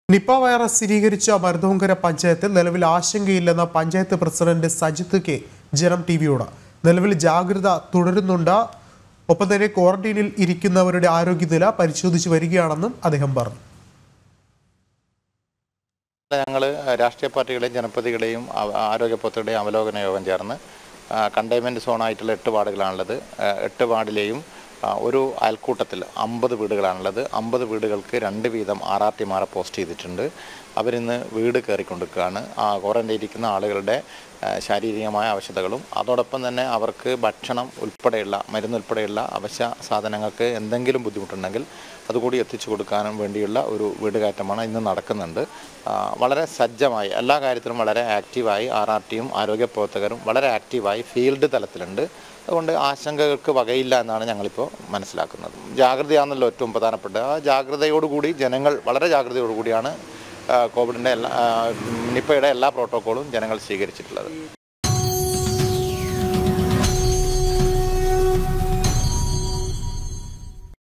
Nipah virus സ്ഥിരീകരിച്ച മരുതോങ്കര പഞ്ചായത്തിൽ നിലവിൽ ആശങ്കയില്ലെന്ന panchayat president Sajith K Janam T വിയോട് നിലവിൽ ജാഗ്രത തുടരുന്നുണ്ട് ഒപ്പം തന്നെ ക്വാറന്റൈനിൽ ഇരിക്കുന്നവരുടെ ആരോഗ്യനില പരിശോധിച്ചു വരികയാണെന്നും അദ്ദേഹം പറഞ്ഞു ഞങ്ങൾ രാഷ്ട്രീയ പാർട്ടികളെയും ജനപ്രതികളെയും ആ- ആരോഗ്യ പ്രവർത്തകരുടെയും അവലോകന യോഗം ചേർന്ന് കണ്ടെയ്ൻമെൻറ്റ് സോണായിട്ടുള്ള എട്ട് വാർഡുകളാണുള്ളത് ആ, എട്ട് വാർഡിലെയും ആ, ഒരു അയൽക്കൂട്ടത്തിൽ അമ്പത് വീടുകളാണുള്ളത് അമ്പത് വീടുകൾക്ക് രണ്ട് വീതം ആർ ആർ ടിമാരെ പോസ്റ്റ് ചെയ്തിട്ടുണ്ട് അവരിന്ന് വീട് കയറിക്കൊണ്ടിരിക്കുകയാണ് ആ ക്വാറന്റൈനിൽ ഇരിക്കുന്ന ആളുകളുടെ ആ, ശാരീരികമായ ആവശ്യതകളും അതോടൊപ്പം തന്നെ അവർക്ക് ഭക്ഷണം ഉൾപ്പെടെയുള്ള മരുന്ന് ഉൾപ്പെടെയുള്ള അവശ്യ സാധനങ്ങൾക്ക് എന്തെങ്കിലും ബുദ്ധിമുട്ടുണ്ടെങ്കിൽ അതുകൂടി എത്തിച്ചു കൊടുക്കാനും വേണ്ടിയുള്ള ഒരു വീടുകയറ്റമാണ് ഇന്ന് നടക്കുന്നുണ്ട് ആ, വളരെ സജ്ജമായി എല്ലാ കാര്യത്തിലും വളരെ ആക്റ്റീവായി ആർ ആർ ടിയും ആരോഗ്യ പ്രവർത്തകരും വളരെ ആക്റ്റീവായി ഫീൽഡ് തലത്തിലുണ്ട് അതുകൊണ്ട് ആശങ്കകൾക്ക് വകയില്ല എന്നാണ് ഞങ്ങളിപ്പോൾ മനസ്സിലാക്കുന്നത് ജാഗ്രതയാണല്ലോ ഏറ്റവും പ്രധാനപ്പെട്ട ആ ജാഗ്രതയോടുകൂടി ജനങ്ങൾ വളരെ ജാഗ്രതയോടുകൂടിയാണ് ആ, കോവിഡിൻ്റെ എല്ലാ ആ, നിപ്പയുടെ എല്ലാ പ്രോട്ടോക്കോളും ജനങ്ങൾ സ്വീകരിച്ചിട്ടുള്ളത്